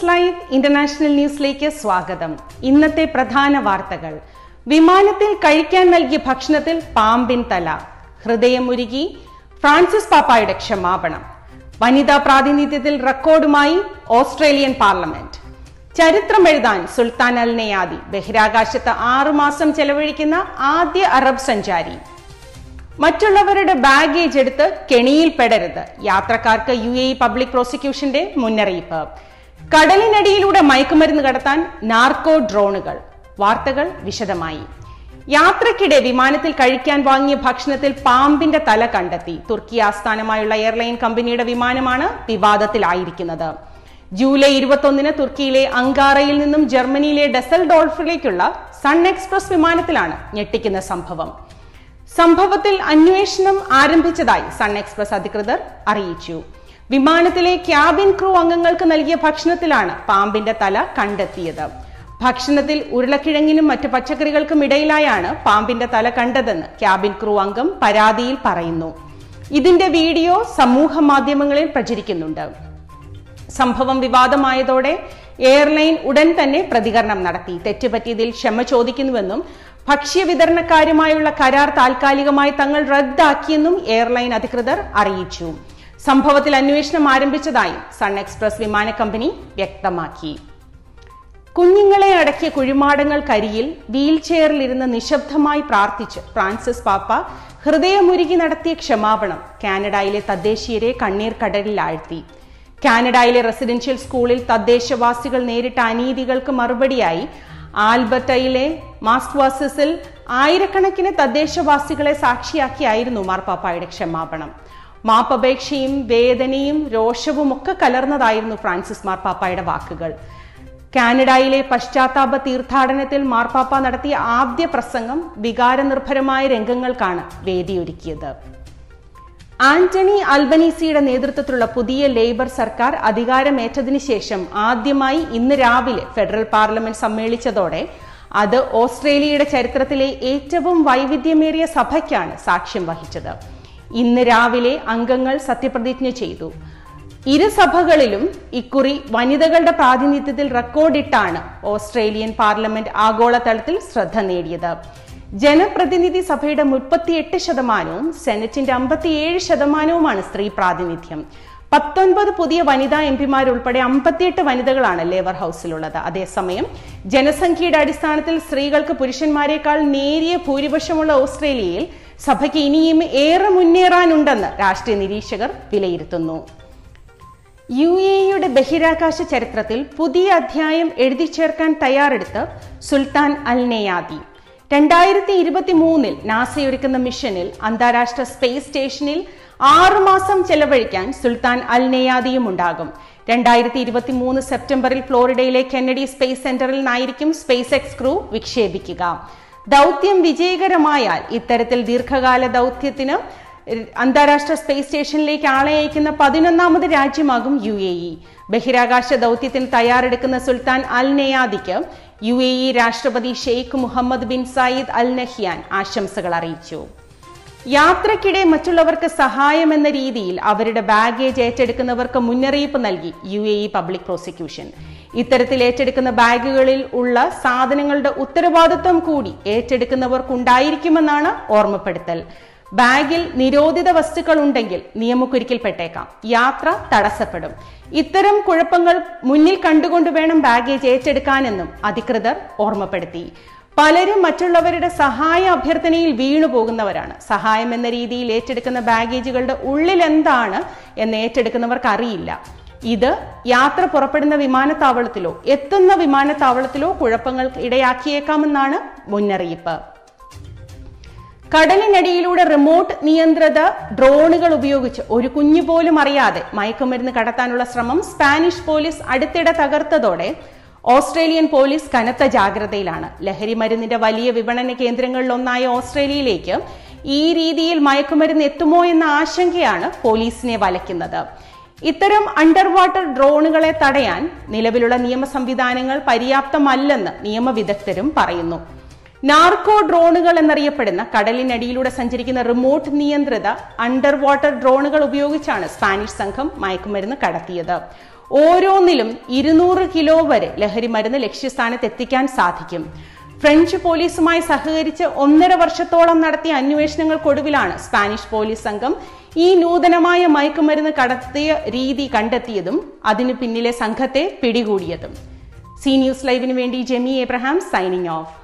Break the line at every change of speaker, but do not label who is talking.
news live international ന്യൂസിലേക്ക് സ്വാഗതം ഇന്നത്തെ പ്രധാന വാർത്തകൾ വിമാനത്തിൽ കഴിക്കാൻ നൽകിയ ഭക്ഷണത്തിൽ പാമ്പിൻ തല ഹൃദയം ഉരുകി ഫ്രാൻസിസ് പാപ്പായുടെ ക്ഷമാപണം വനിതാ പ്രാതിനിധ്യത്തിൽ റെക്കോർഡുമായി ഓസ്ട്രേലിയൻ പാർലമെന്റ് ചരിത്രം എഴുതാൻ സുൽത്താൻ അൽ നെയാദി ബഹിരാകാശത്ത് ആറുമാസം ചെലവഴിക്കുന്ന ആദ്യ അറബ് സഞ്ചാരി മറ്റുള്ളവരുടെ ബാഗേജ് എടുത്ത് കെണിയിൽ പെടരുത് യാത്രക്കാർക്ക് യു എ പബ്ലിക് പ്രോസിക്യൂഷന്റെ മുന്നറിയിപ്പ് കടലിനടിയിലൂടെ മയക്കുമരുന്ന് കടത്താൻ നാർക്കോ ഡ്രോണുകൾ വാർത്തകൾ വിശദമായി യാത്രക്കിടെ വിമാനത്തിൽ കഴിക്കാൻ വാങ്ങിയ ഭക്ഷണത്തിൽ പാമ്പിന്റെ തല കണ്ടെത്തി തുർക്കി ആസ്ഥാനമായുള്ള എയർലൈൻ കമ്പനിയുടെ വിമാനമാണ് വിവാദത്തിലായിരിക്കുന്നത് ജൂലൈ ഇരുപത്തൊന്നിന് തുർക്കിയിലെ അങ്കാറയിൽ നിന്നും ജർമ്മനിയിലെ ഡെസൽ ഡോൾഫിലേക്കുള്ള സൺ എക്സ്പ്രസ് വിമാനത്തിലാണ് ഞെട്ടിക്കുന്ന സംഭവം സംഭവത്തിൽ അന്വേഷണം ആരംഭിച്ചതായി സൺ എക്സ്പ്രസ് അധികൃതർ അറിയിച്ചു വിമാനത്തിലെ ക്യാബിൻ ക്രൂ അംഗങ്ങൾക്ക് നൽകിയ ഭക്ഷണത്തിലാണ് പാമ്പിന്റെ തല കണ്ടെത്തിയത് ഭക്ഷണത്തിൽ ഉരുളക്കിഴങ്ങിനും മറ്റു പച്ചക്കറികൾക്കും ഇടയിലായാണ് പാമ്പിന്റെ തല കണ്ടതെന്ന് ക്യാബിൻ ക്രൂ അംഗം പരാതിയിൽ പറയുന്നു ഇതിന്റെ വീഡിയോ സമൂഹ മാധ്യമങ്ങളിൽ പ്രചരിക്കുന്നുണ്ട് സംഭവം വിവാദമായതോടെ എയർലൈൻ ഉടൻ തന്നെ പ്രതികരണം നടത്തി തെറ്റുപറ്റിയതിൽ ക്ഷമ ചോദിക്കുന്നുവെന്നും ഭക്ഷ്യ വിതരണക്കാരുമായുള്ള കരാർ താൽക്കാലികമായി തങ്ങൾ റദ്ദാക്കിയെന്നും എയർലൈൻ അധികൃതർ അറിയിച്ചു സംഭവത്തിൽ അന്വേഷണം ആരംഭിച്ചതായും സൺ എക്സ്പ്രസ് വിമാന കമ്പനി വ്യക്തമാക്കി കുഞ്ഞുങ്ങളെ അടക്കിയ കുഴിമാടങ്ങൾക്കരിയിൽ വീൽ ചെയറിലിരുന്ന് നിശബ്ദമായി പ്രാർത്ഥിച്ച് ഫ്രാൻസിസ് പാപ്പ ഹൃദയമുരുകി നടത്തിയ ക്ഷമാപണം കാനഡയിലെ തദ്ദേശീയരെ കണ്ണീർ കടലിൽ ആഴ്ത്തി കാനഡയിലെ റെസിഡൻഷ്യൽ സ്കൂളിൽ തദ്ദേശവാസികൾ നേരിട്ട അനീതികൾക്ക് മറുപടിയായി ആൽബർട്ടയിലെ മാസ്ക്വാസിസിൽ ആയിരക്കണക്കിന് തദ്ദേശവാസികളെ സാക്ഷിയാക്കിയായിരുന്നു മാർപ്പാപ്പായുടെ ക്ഷമാപണം മാപ്പപേക്ഷയും വേദനയും രോഷവും ഒക്കെ കലർന്നതായിരുന്നു ഫ്രാൻസിസ് മാർപ്പാപ്പായുടെ വാക്കുകൾ കാനഡയിലെ പശ്ചാത്താപ തീർത്ഥാടനത്തിൽ മാർപ്പാപ്പ നടത്തിയ ആദ്യ പ്രസംഗം വികാരനിർഭരമായ രംഗങ്ങൾക്കാണ് വേദിയൊരുക്കിയത് ആന്റണി അൽബനീസിയുടെ നേതൃത്വത്തിലുള്ള പുതിയ ലേബർ സർക്കാർ അധികാരമേറ്റതിനു ശേഷം ആദ്യമായി ഇന്ന് രാവിലെ ഫെഡറൽ പാർലമെന്റ് സമ്മേളിച്ചതോടെ അത് ഓസ്ട്രേലിയയുടെ ചരിത്രത്തിലെ ഏറ്റവും വൈവിധ്യമേറിയ സഭയ്ക്കാണ് സാക്ഷ്യം വഹിച്ചത് ഇന്ന് രാവിലെ അംഗങ്ങൾ സത്യപ്രതിജ്ഞ ചെയ്തു ഇരു സഭകളിലും ഇക്കുറി വനിതകളുടെ പ്രാതിനിധ്യത്തിൽ റെക്കോർഡിട്ടാണ് ഓസ്ട്രേലിയൻ പാർലമെന്റ് ആഗോളതലത്തിൽ ശ്രദ്ധ നേടിയത് ജനപ്രതിനിധി സഭയുടെ മുപ്പത്തിയെട്ട് ശതമാനവും സെനറ്റിന്റെ അമ്പത്തിയേഴ് ശതമാനവുമാണ് സ്ത്രീ പ്രാതിനിധ്യം പത്തൊൻപത് പുതിയ വനിതാ എം പിമാരുൾപ്പെടെ അമ്പത്തിയെട്ട് വനിതകളാണ് ലേബർ ഹൗസിലുള്ളത് അതേസമയം ജനസംഖ്യയുടെ അടിസ്ഥാനത്തിൽ സ്ത്രീകൾക്ക് പുരുഷന്മാരെക്കാൾ നേരിയ ഭൂരിപക്ഷമുള്ള ഓസ്ട്രേലിയയിൽ സഭയ്ക്ക് ഇനിയും ഏറെ മുന്നേറാനുണ്ടെന്ന് രാഷ്ട്രീയ നിരീക്ഷകർ വിലയിരുത്തുന്നു യു എയുടെ ബഹിരാകാശ ചരിത്രത്തിൽ പുതിയ അധ്യായം എഴുതി ചേർക്കാൻ തയ്യാറെടുത്ത് സുൽത്താൻ അൽ നെയാദി രണ്ടായിരത്തി ഇരുപത്തി മൂന്നിൽ നാസയൊരുക്കുന്ന മിഷനിൽ അന്താരാഷ്ട്ര സ്പേസ് സ്റ്റേഷനിൽ ആറുമാസം ചെലവഴിക്കാൻ സുൽത്താൻ അൽ നെയാദിയും ഉണ്ടാകും രണ്ടായിരത്തി ഇരുപത്തി മൂന്ന് സെപ്റ്റംബറിൽ ഫ്ലോറിഡയിലെ കെന്നഡി സ്പേസ് സെന്ററിൽ നിന്നായിരിക്കും സ്പേസ് എക്സ് ക്രൂ വിക്ഷേപിക്കുക ദൗത്യം വിജയകരമായാൽ ഇത്തരത്തിൽ ദീർഘകാല ദൗത്യത്തിന് അന്താരാഷ്ട്ര സ്പേസ് സ്റ്റേഷനിലേക്ക് ആളെ അയക്കുന്ന പതിനൊന്നാമത് രാജ്യമാകും യു എ ഇ ബഹിരാകാശ ദൗത്യത്തിന് തയ്യാറെടുക്കുന്ന സുൽത്താൻ അൽ നെയാദിക്ക് യു എ ഇ രാഷ്ട്രപതി Sheikh Mohammed bin Zayed Al Nahyan ആശംസകൾ അറിയിച്ചു യാത്രക്കിടെ മറ്റുള്ളവർക്ക് സഹായം എന്ന രീതിയിൽ അവരുടെ ബാഗേജ് ഏറ്റെടുക്കുന്നവർക്ക് മുന്നറിയിപ്പ് നൽകി U A E public prosecution ഇത്തരത്തിൽ ഏറ്റെടുക്കുന്ന ബാഗുകളിൽ ഉള്ള സാധനങ്ങളുടെ ഉത്തരവാദിത്വം കൂടി ഏറ്റെടുക്കുന്നവർക്കുണ്ടായിരിക്കുമെന്നാണ് ഓർമ്മപ്പെടുത്തൽ ബാഗിൽ നിരോധിത വസ്തുക്കൾ ഉണ്ടെങ്കിൽ നിയമക്കുരുക്കിൽപ്പെട്ടേക്കാം യാത്ര തടസ്സപ്പെടും ഇത്തരം കുഴപ്പങ്ങൾ മുന്നിൽ കണ്ടുകൊണ്ട് വേണം ബാഗേജ് ഏറ്റെടുക്കാനെന്നും അധികൃതർ ഓർമ്മപ്പെടുത്തി പലരും മറ്റുള്ളവരുടെ സഹായ അഭ്യർത്ഥനയിൽ വീണു പോകുന്നവരാണ് സഹായം എന്ന രീതിയിൽ ഏറ്റെടുക്കുന്ന ബാഗേജുകളുടെ ഉള്ളിൽ എന്താണ് എന്ന് ഏറ്റെടുക്കുന്നവർക്ക് അറിയില്ല ഇത് യാത്ര പുറപ്പെടുന്ന വിമാനത്താവളത്തിലോ എത്തുന്ന വിമാനത്താവളത്തിലോ കുഴപ്പങ്ങൾ ഇടയാക്കിയേക്കാമെന്നാണ് മുന്നറിയിപ്പ് കടലിനടിയിലൂടെ റിമോട്ട് നിയന്ത്രിത ഡ്രോണുകൾ ഉപയോഗിച്ച് ഒരു കുഞ്ഞു പോലും അറിയാതെ മയക്കുമരുന്ന് കടത്താനുള്ള ശ്രമം സ്പാനിഷ് പോലീസ് അടുത്തിടെ തകർത്തതോടെ ഓസ്ട്രേലിയൻ പോലീസ് കനത്ത ജാഗ്രതയിലാണ് ലഹരി മരുന്നിന്റെ വലിയ വിപണന കേന്ദ്രങ്ങളിലൊന്നായ ഓസ്ട്രേലിയയിലേക്ക് ഈ രീതിയിൽ മയക്കുമരുന്ന് എത്തുമോ എന്ന ആശങ്കയാണ് പോലീസിനെ വലയ്ക്കുന്നത് ഇത്തരം അണ്ടർ വാട്ടർ ഡ്രോണുകളെ തടയാൻ നിലവിലുള്ള നിയമ സംവിധാനങ്ങൾ പര്യാപ്തമല്ലെന്ന് നിയമവിദഗ്ധരും പറയുന്നു നാർക്കോ ഡ്രോണുകൾ എന്നറിയപ്പെടുന്ന കടലിനടിയിലൂടെ സഞ്ചരിക്കുന്ന റിമോട്ട് നിയന്ത്രിത അണ്ടർ വാട്ടർ ഡ്രോണുകൾ ഉപയോഗിച്ചാണ് സ്പാനിഷ് സംഘം മയക്കുമരുന്ന് കടത്തിയത് ഓരോന്നിലും ഇരുന്നൂറ് കിലോ വരെ ലഹരി മരുന്ന് ലക്ഷ്യസ്ഥാനത്ത് എത്തിക്കാൻ സാധിക്കും ഫ്രഞ്ച് പോലീസുമായി സഹകരിച്ച് ഒന്നര വർഷത്തോളം നടത്തിയ അന്വേഷണങ്ങൾക്കൊടുവിലാണ് സ്പാനിഷ് പോലീസ് സംഘം ഈ നൂതനമായ മയക്കുമരുന്ന് കടത്തിയ രീതി കണ്ടെത്തിയതും അതിനു പിന്നിലെ സംഘത്തെ പിടികൂടിയതും സി ന്യൂസ് ലൈവിന് വേണ്ടി ജെമി എബ്രഹാം സൈനിങ് ഓഫ്